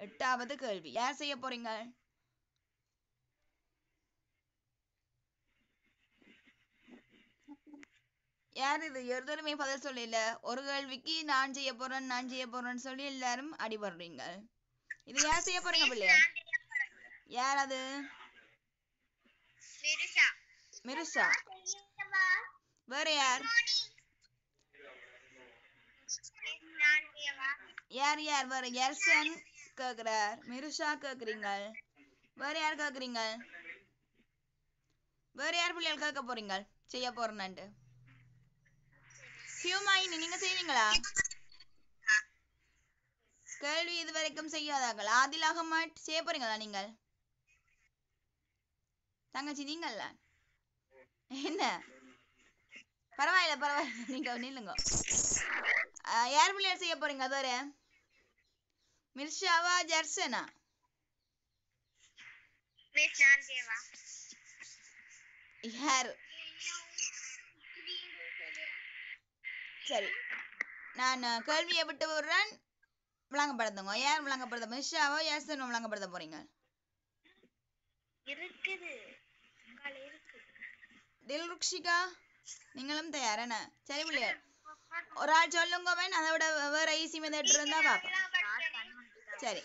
எட்டாவது கேள்வி யார் செய்ய போறீங்க யார் இது ஒருத்தருமே பதில் சொல்லல ஒரு கேள்விக்கு நான் செய்ய போறேன் நான் செய்ய போறேன்னு சொல்லி எல்லாரும் அடிபடுறீங்க இது யார் செய்ய போறீங்க பிள்ளையா யார் அது மிருஷா மிருஷா வேற யார் நான் செய்யவா யார் யார் வேற எர்சன் கேக்குறார் மிருஷா கேக்குறீங்க வேற யார் கேக்குறீங்க வேற யார் பிள்ளைகள் கேட்க போறீங்க செய்ய போறேன்ட்டு ஹியூமாயினி நீங்க செய்வீங்களா கேள்வி இது வரைக்கும் செய்யாதாங்கள் ஆதில் அகமட் செய்ய போறீங்களா நீங்கள் தங்கச்சி நீங்கள்ல என்ன பரவாயில்ல பரவாயில்ல நீங்க நில்லுங்க ஆ, யார் பிள்ளையார் செய்ய போறீங்க அதோட மிர்ஷாவா ஜெர்சனா மிஸ் நான் செய்யவா யார் சரி நான் கேள்வியை விட்டு விடுறேன் விளங்கப்படுத்துங்க யார் விளங்கப்படுத்த மிர்ஷாவோ ஜெர்சனோ விளங்கப்படுத்த போறீங்க இருக்குது உங்கள இருக்கு தில் ருக்ஷிகா நீங்களும் தயார் என்ன சரி பிள்ளையார் ஒரு ஆள் சொல்லுங்க வேன் அதை விட வேற ஈஸி மெத்தட் இருந்தா பாப்போம் சரி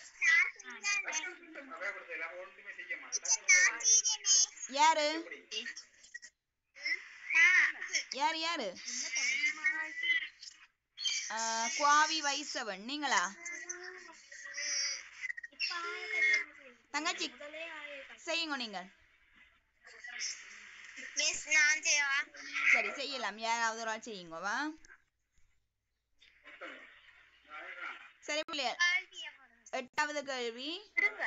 யாரு யார் யாரு ஆ, குவாவி வைசவன் நீங்களா தங்கச்சி செய்யுங்க நீங்க மிஸ் நான் செய்யவா சரி செய்யலாம் யாராவது ஒரு ஆள் செய்யுங்க வா சரி பிள்ளையார் கேள்வியை கொடுங்க. எட்டாவது கேள்வி விடுங்க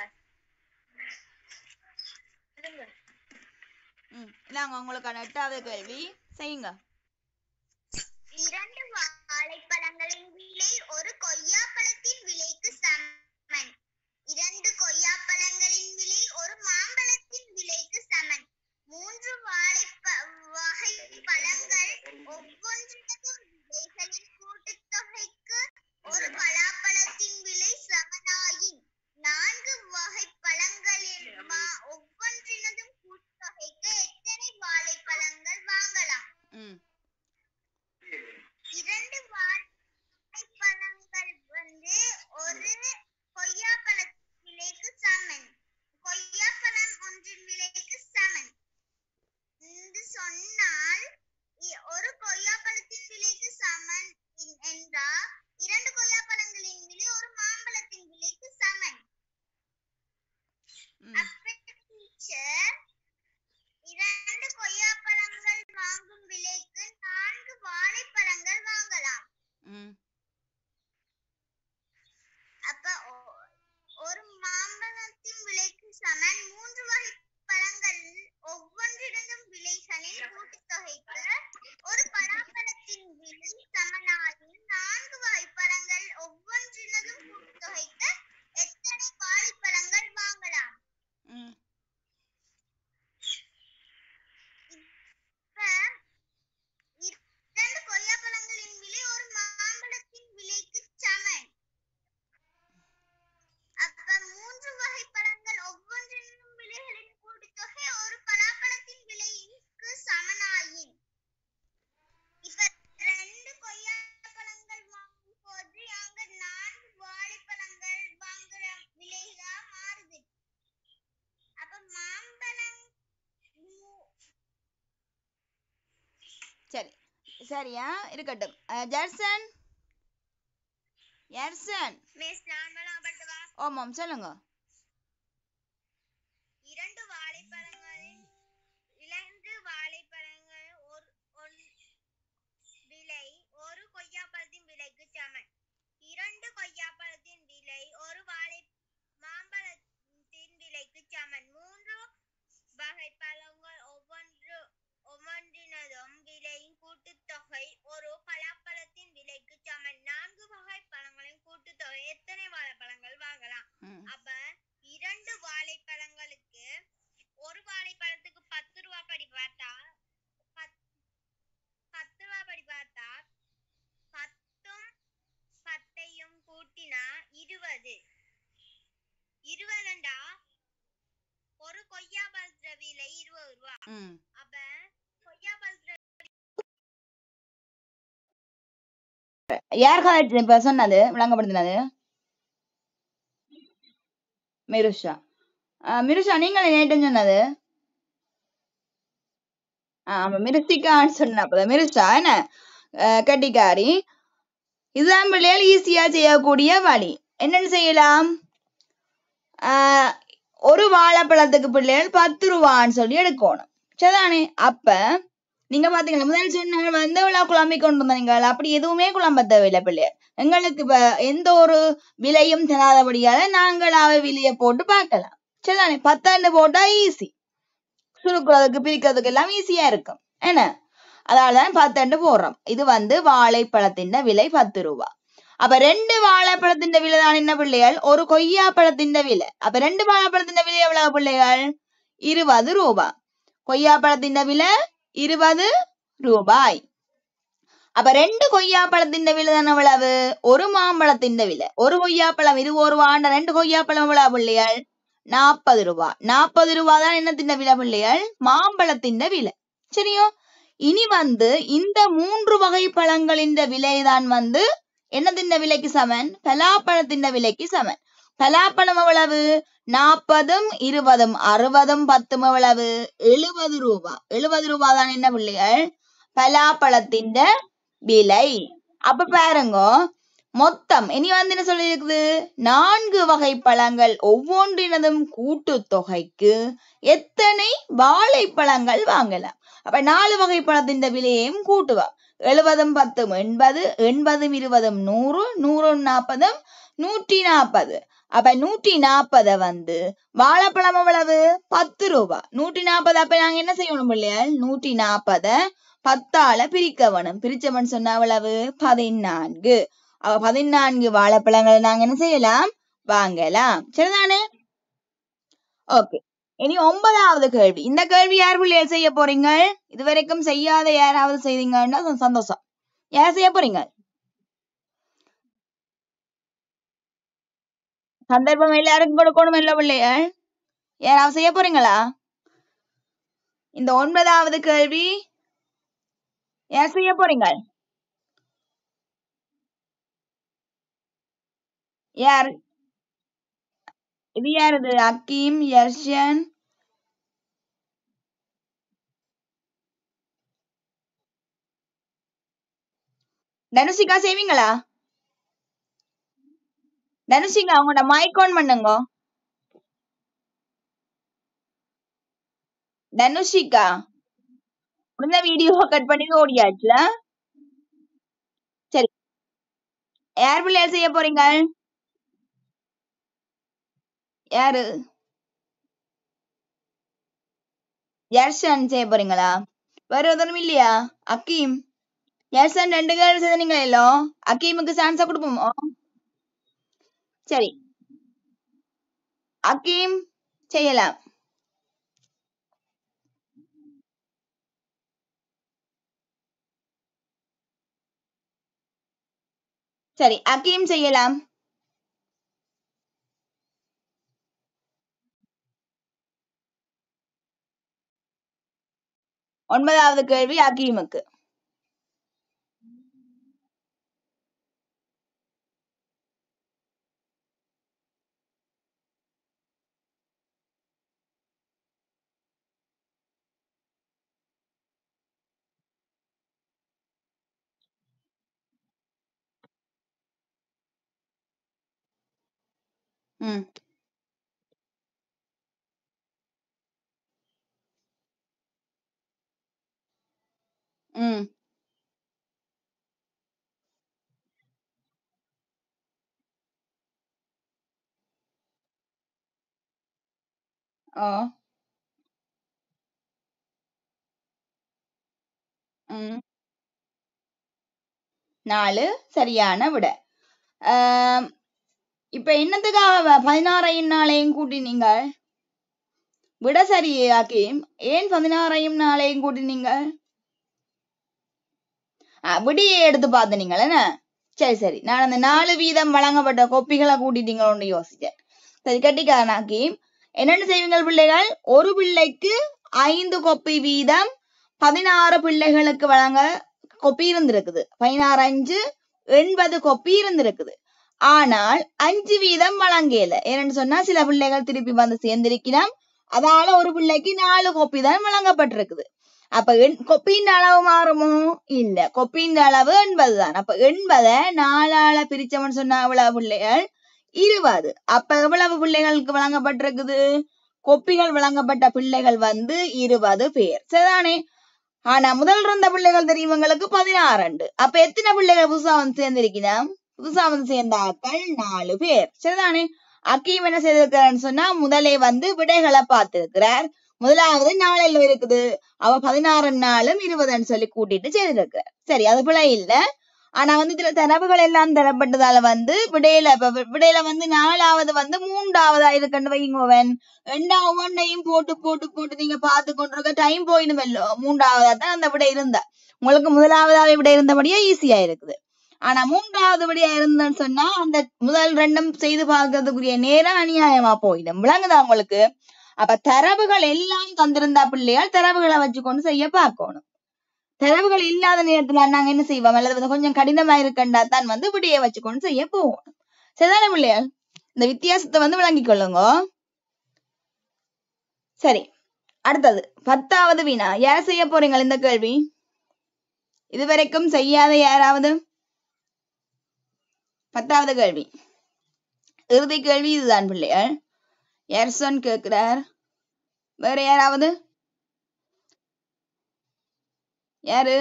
விடுங்க ம் இந்தாங்க உங்களுக்கான எட்டாவது கேள்வி செய்யுங்க இரண்டு வாழைப்பழங்களின் விலை ஒரு கொய்யாப்பழத்தின் விலைக்கு சமன் இரண்டு கொய்யாப்பழங்களின் விலை ஒரு மாம்பழத்தின் விலைக்கு சமன் மூன்று வாழைப்ப வகை பழங்கள் ஒவ்வொன்றினதும் விலைகளின் கூட்டுத்தொகைக்கு ஒரு பலாப்பழத்தின் விலை சமனாயின் நான்கு வகை பழங்களின் மா- ஒவ்வொன்றினதும் கூட்டுத்தொகைக்கு எத்தனை வாழைப்பழங்கள் வாங்கலாம் ம் இரண்டு வாழைப்பழங்கள் வந்து ஒரு கொய்யாப்பழ விலைக்கு சமன் கொய்யாப்பழம் ஒன்றின் விலைக்கு சமன் என்று சொன்னால் இ- ஒரு கொய்யாப்பழத்தின் விலைக்கு சமன் என்- என்றால் இரண்டு கொய்யாப்பழங்களின் விலை ஒரு மாம்பழத்தின் விலைக்கு சமன் ம் அப்ப டீச்சர் இரண்டு கொய்யாப்பழங்கள் வாங்கும் விலைக்கு நான்கு வாழைப்பழங்கள் வாங்கலாம் ம் அப்ப ஒ- ஒரு மாம்பழத்தின் விலைக்கு சமன் மூன்று வகை பழங்கள் ஒவ்வொன்றிடமும் விலைகளின் கூட்டுத்தொகைக்கு ஒரு பலாப்பழத்தின் விலை சமனாயின் நான்கு வகை பழங்கள் ஒவ்வொன்றினதும் கூட்டுத்தொகைக்கு எத்தனை வாழைப்பழங்கள் வாங்கலாம் ம் இப்ப இரண்டு கொய்யாப்பழங்களின் விலை ஒரு மாம்பழத்தின் விலைக்கு சமன் அப்ப மூன்று வகை பழங்கள் ஒவ்வொன்றின் விலைகளின் கூட்டுத்தொகை ஒரு பலாப்பழத்தின் விலைக்கு சமனாயின் இப்ப ரெண்டு கொய்யாப்பழங்கள் வாங்கும் போது அங்க நான்கு வாழைப்பழங்கள் வாங்குற விலையா மாறுது அப்ப மாம்பழம் மூ- சரி சரியா இருக்கட்டும் அஹ், ஜெர்சன் எர்சன் மிஸ் நான் விளம்பரப்படுத்தவா ஓமாம் சொல்லுங்க இரண்டு வாழைப்பழங்களின் இரண்டு வாழைப்பழங்கள் ஒரு ஒன்- விலை ஒரு கொய்யாப்பழத்தின் விலைக்கு சமன் இரண்டு கொய்யாப்பழத்தின் விலை ஒரு வாழை மாம்பழத்தின் விலைக்கு சமன் மூன்று வகை பழங்கள் ஒவ்வொன்று ஒவ்வொன்றினதும் விலையின் கூட்டுத்தொகை ஒரு பலாப்பழத்தின் விலைக்கு சமன் நான்கு வகை பழங்களின் கூட்டுத்தொகை எத்தனை வாழைப்பழங்கள் வாங்கலாம் ம் அப்ப ம் அப்ப கொய்யா பழத்துல யார் கதை இப்ப சொன்னது விளங்கப்படுத்தினது மிருஷா ஆஹ் மிருஷா நீங்க நேற்று சொன்னது ஆஹ் ஆமா மிருஷிகான்னு சொன்ன அப்பதான் மிருஷா என்ன ஆஹ் கட்டிக்காரி இதுதான் பிள்ளைகள் ஈஸியா செய்யக்கூடிய வழி என்னன்னு செய்யலாம் ஆஹ் ஒரு வாழைப்பழத்துக்கு பிள்ளைகள் பத்து ரூபான்னு சொல்லி எடுக்கணும் சரிதானே அப்ப நீங்க பாத்தீங்களா முதல் சொன்ன வந்து இவ்வளவு குழம்பி கொண்டு வந்தீங்க அப்படி எதுவுமே குழம்ப தேவையில்லை பிள்ளைகள் எங்களுக்கு இப்ப எந்த ஒரு விலையும் தராதபடியால நாங்களாவே விலையை போட்டு பார்க்கலாம் சரிதானே பத்தாண்டு போட்டா ஈஸி சுருக்குறதுக்கு பிரிக்கிறதுக்கு எல்லாம் ஈஸியா இருக்கும் என்ன அதனாலதான் பத்தாண்டு போடுறோம் இது வந்து வாழைப்பழத்தின் விலை பத்து ரூபா அப்ப ரெண்டு வாழைப்பழத்தின் விலை தான் என்ன பிள்ளைகள் ஒரு கொய்யா பழத்தின் விலை அப்ப ரெண்டு வாழைப்பழத்தின் விலை எவ்வளவு பிள்ளைகள் இருபது ரூபா கொய்யா பழத்தின் விலை இருபது ரூபாய் அப்ப ரெண்டு கொய்யா பழத்தின் விலை தானே எவ்வளவு ஒரு மாம்பழத்தின் விலை ஒரு கொய்யாப்பழம் இது ஒரு வாண்ட ரெண்டு கொய்யாப்பழம் எவ்வளவு பிள்ளைகள் நாற்பது ரூபாய் நாற்பது ரூபாய் தான் என்னத்தின் விலை பிள்ளைகள் மாம்பழத்தின் விலை சரியோ இனி வந்து இந்த மூன்று வகை பழங்களின் விலைதான் வந்து என்னத்தின் விலைக்கு சமன் பலாப்பழத்தின் விலைக்கு சமன் பலாப்பழம் எவ்வளவு நாற்பதும் இருபதும் அறுபதும் பத்தும் எவ்வளவு எழுபது ரூபா எழுபது ரூபா தான் என்ன பிள்ளைகள் பலாப்பழத்தின் விலை அப்ப பாருங்க மொத்தம் இனி வந்து என்ன சொல்லியிருக்குது நான்கு வகை பழங்கள் ஒவ்வொன்றினதும் கூட்டு தொகைக்கு எத்தனை வாழைப்பழங்கள் வாங்கலாம் அப்ப நாலு வகை பழத்தின் விலையையும் கூட்டுவா எழுபதும் பத்தும் எண்பது எண்பதும் இருபதும் நூறு நூறு நாற்பதும் நூற்றி நாற்பது அப்ப நூற்றி நாற்பத வந்து வாழைப்பழம் எவ்வளவு பத்து ரூபாய் நூற்றி நாற்பது அப்ப நாங்க என்ன செய்யணும் பிள்ளைகள் நூற்றி நாற்பத பத்தால பிரிக்க வேணும் பிரிச்சவன் சொன்ன எவ்வளவு பதினான்கு அவ பதினான்கு வாழைப்பழங்களை நாங்க என்ன செய்யலாம் வாங்கலாம் சரிதானே ஓகே இனி ஒன்பதாவது கேள்வி இந்த கேள்வி யார் பிள்ளைகள் செய்ய போறீங்க இதுவரைக்கும் செய்யாத யாராவது செய்தீங்கன்னா ச- சந்தோஷம் யார் செய்ய போறீங்க சந்தர்ப்பம் எல்லாருக்கும் கொடுக்கணும் இல்ல பிள்ளைகள் யாராவது செய்ய போறீங்களா இந்த ஒன்பதாவது கேள்வி யார் செய்ய போறீங்க யார் இது யார் இது அக்கீம் யர்ஷன் தனுஷிகா செய்வீங்களா தனுஷிகா உங்களோட மைக் ஆன் பண்ணுங்க தனுஷிகா உடனே வீடியோ கட் பண்ணி ஓடியாச்சுல சரி யார் பிள்ளையார் செய்ய போறீங்க யாரு யர்ஷன் செய்ய போறீங்களா வேற ஒருத்தரும் இல்லையா அக்கீம் யர்ஷன் ரெண்டு கேர்ள் செய்தீங்களா இல்லோ அக்கீமுக்கு சான்ஸா கொடுப்போமோ சரி அக்கீம் செய்யலாம் சரி அக்கீம் செய்யலாம் ஒன்பதாவது கேள்வி அக்கீமுக்கு ம் ம் ஓ ம் நாலு சரியான விட ஆம், இப்ப என்னத்துக்காக வ- பதினாறையும் நாளையும் கூட்டினீங்க விட சரி அக்கீம் ஏன் பதினாறையும் நாளையும் கூட்டினீங்க ஆ, விடியை எடுத்து பார்த்தனீங்களே என்ன சரி சரி நான் அந்த நாலு வீதம் வழங்கப்பட்ட கொப்பிகளை கூட்டிட்டீங்களோன்னு யோசிச்சேன் சரி கட்டிக்காரனாக்கி என்னென்ன செய்வீங்கள் பிள்ளைகள் ஒரு பிள்ளைக்கு ஐந்து கொப்பி வீதம் பதினாறு பிள்ளைகளுக்கு வழங்க கொப்பி இருந்திருக்குது பதினாறு அஞ்சு எண்பது கொப்பி இருந்திருக்குது ஆனால் அஞ்சு வீதம் வழங்கல ஏன்னு சொன்னா சில பிள்ளைகள் திருப்பி வந்து சேர்ந்திருக்கிறோம் அதால ஒரு பிள்ளைக்கு நாலு கொப்பி தான் வழங்கப்பட்டிருக்குது அப்ப எண்- கொப்பியின் அளவு மாறுமோ இல்ல கொப்பியின் அளவு எண்பது தான் அப்ப எண்பதை நாலால பிரிச்சவன் சொன்னா எவ்வளவு பிள்ளைகள் இருபது அப்ப எவ்வளவு பிள்ளைகளுக்கு வழங்கப்பட்டிருக்குது கொப்பிகள் வழங்கப்பட்ட பிள்ளைகள் வந்து இருபது பேர் சரிதானே ஆனா முதல் இருந்த பிள்ளைகள் தெரியுமங்களுக்கு பதினாறு அப்ப எத்தனை பிள்ளைகள் புதுசா வந்து சேர்ந்திருக்கிறோம் புதுசா வந்து சேர்ந்த ஆட்கள் நாலு பேர் சரிதானே அக்கீம் என்ன செய்திருக்கிறான்னு சொன்னா முதலே வந்து விடைகளை பார்த்திருக்கிறார் முதலாவது நாளில் இருக்குது அவ பதினாறு நாளும் இருபதுன்னு சொல்லி கூட்டிட்டு செய்திருக்கிறார் சரி அது பிழை இல்ல ஆனா வந்து இதுல தரவுகள் எல்லாம் தரப்பட்டதால வந்து விடையில இப்ப வி- விடையில வந்து நாலாவது வந்து மூன்றாவதா இருக்குன்னு வைங்கோவன் ரெண்டா ஒவ்வொன்றையும் போட்டு போட்டு போட்டு நீங்க பார்த்து கொண்டிருக்க டைம் போயிடுமல்லோ மூன்றாவதா தான் அந்த விடை இருந்தா உங்களுக்கு முதலாவதாவே விடை இருந்தபடியே ஈஸியா இருக்குது ஆனா மூன்றாவது விடையா இருந்தேன்னு சொன்னா அந்த முதல் ரெண்டும் செய்து பார்க்கறதுக்குரிய நேரம் அநியாயமா போயிடும் விளங்குதா உங்களுக்கு அப்ப தரவுகள் எல்லாம் தந்திருந்தா பிள்ளையால் தரவுகளை வச்சுக்கொண்டு செய்ய பார்க்கணும் தரவுகள் இல்லாத நேரத்துல நாங்க என்ன செய்வோம் அல்லது வந்து கொஞ்சம் கடினமா இருக்கண்டா தான் வந்து விடையை வச்சுக்கொண்டு செய்ய போவோம் சரிதானே பிள்ளையால் இந்த வித்தியாசத்தை வந்து விளங்கிக் கொள்ளுங்க சரி அடுத்தது பத்தாவது வினா யார் செய்ய போறீங்க இந்த கேள்வி இதுவரைக்கும் செய்யாத யாராவது பத்தாவது கேள்வி இறுதி கேள்வி இதுதான் பிள்ளைகள் எர்சன் கேட்கிறார் வேற யாராவது யாரு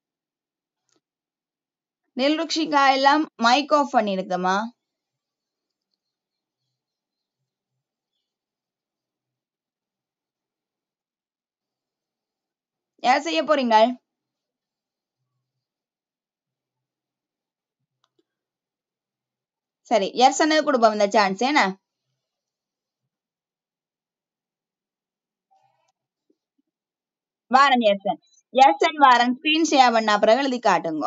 நெல்ருக்ஷிகா எல்லாம் மைக் ஆஃப் பண்ணிருக்கமா யார் செய்ய போறீங்க சரி எர்சனுக்கு கொடுப்போம் இந்த சான்ஸ் என்ன வாரன் எர்சன் எர்சன் வாரன் ஸ்கிரீன் ஷேர் பண்ண அப்புறம் எழுதி காட்டுங்க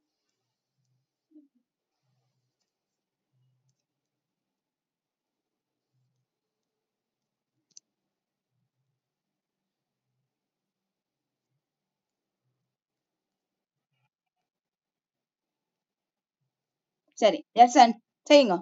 சரி எர்சன் செய்யுங்க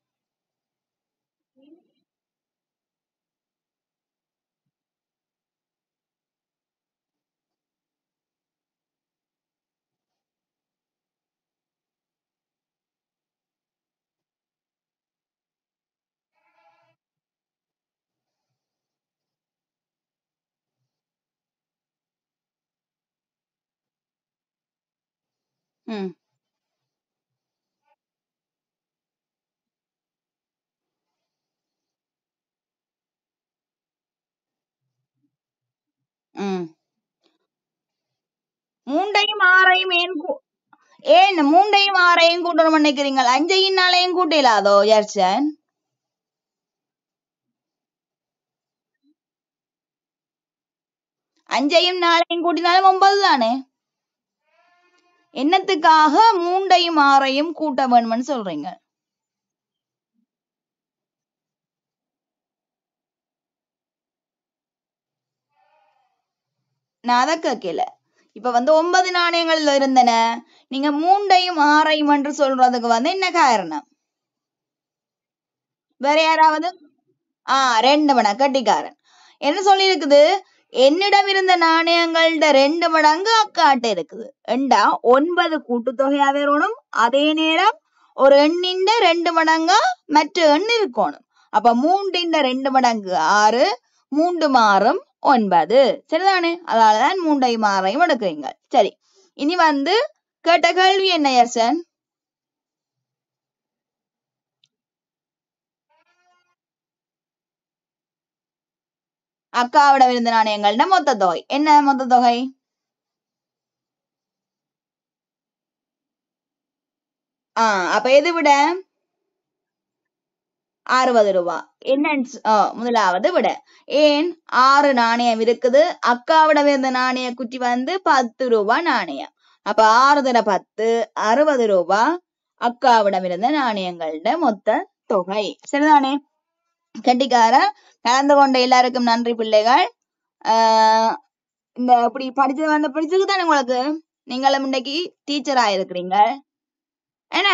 ம் ம் மூண்டையும் ஆறையும் ஏன் கூ- ஏன் மூண்டையும் ஆறையும் கூட்டணும் நினைக்கிறீங்க அஞ்சையும் நாளையும் கூட்டலாதோ எர்சன் அஞ்சையும் நாளையும் கூட்டினாலும் ஒன்பது தானே என்னத்துக்காக மூண்டையும் ஆறையும் கூட்ட வேணும்னு சொல்றீங்க நான் அதை கேட்கல இப்ப வந்து ஒன்பது நாணயங்கள் இருந்தன நீங்க மூண்டையும் ஆறையும் என்று சொல்றதுக்கு வந்து என்ன காரணம் வேற யாராவது ஆ ரெண்டு மடங்கு கட்டிக்காரன் என்ன சொல்லியிருக்குது என்னிடம் இருந்த நாணயங்கள்ட ரெண்டு மடங்கு அக்காட்ட இருக்குது ரெண்டா ஒன்பது கூட்டுத்தொகையாவே இருக்கணும் அதே நேரம் ஒரு எண்ணிண்ட ரெண்டு மடங்கா மற்ற எண் இருக்கணும் அப்ப மூன்றிண்ட ரெண்டு மடங்கு ஆறு மூன்று மாறும் ஒன்பது சரிதானே அதனாலதான் மூண்டை மாறையும் எடுக்கிறீங்க சரி இனி வந்து கேட்ட கேள்வி என்ன யர்சன் அக்காவிடம் இருந்த நாணயங்கள்ட மொத்த தொகை என்ன மொத்த தொகை ஆ அப்ப எது விட அறுபது ரூபா என்னன்னு சொ- ஆ, முதலாவது விட ஏன் ஆறு நாணயம் இருக்குது அக்காவிடம் இருந்த நாணய குட்டி வந்து பத்து ரூபா நாணயம் அப்ப ஆறு தர பத்து அறுபது ரூபா அக்காவிடம் இருந்த நாணயங்கள்ட மொத்த தொகை சரிதானே கட்டிக்கார கலந்து கொண்ட எல்லாருக்கும் நன்றி பிள்ளைகள் ஆஹ் இந்த இப்படி படிச்சது வந்து படிச்சது தானே உங்களுக்கு நீங்களும் இன்னைக்கு டீச்சர் ஆயிருக்கிறீங்க என்ன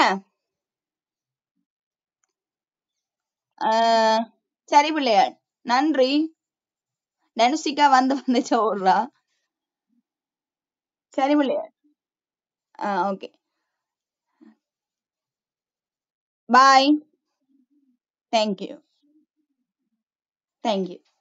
ஆஹ் சரி பிள்ளையாள் நன்றி தனுஷிகா வந்து வந்து சொல்றா சரி பிள்ளையாள் ஆ ஓகே பாய் தேங்க்யூ தேங்க்யூ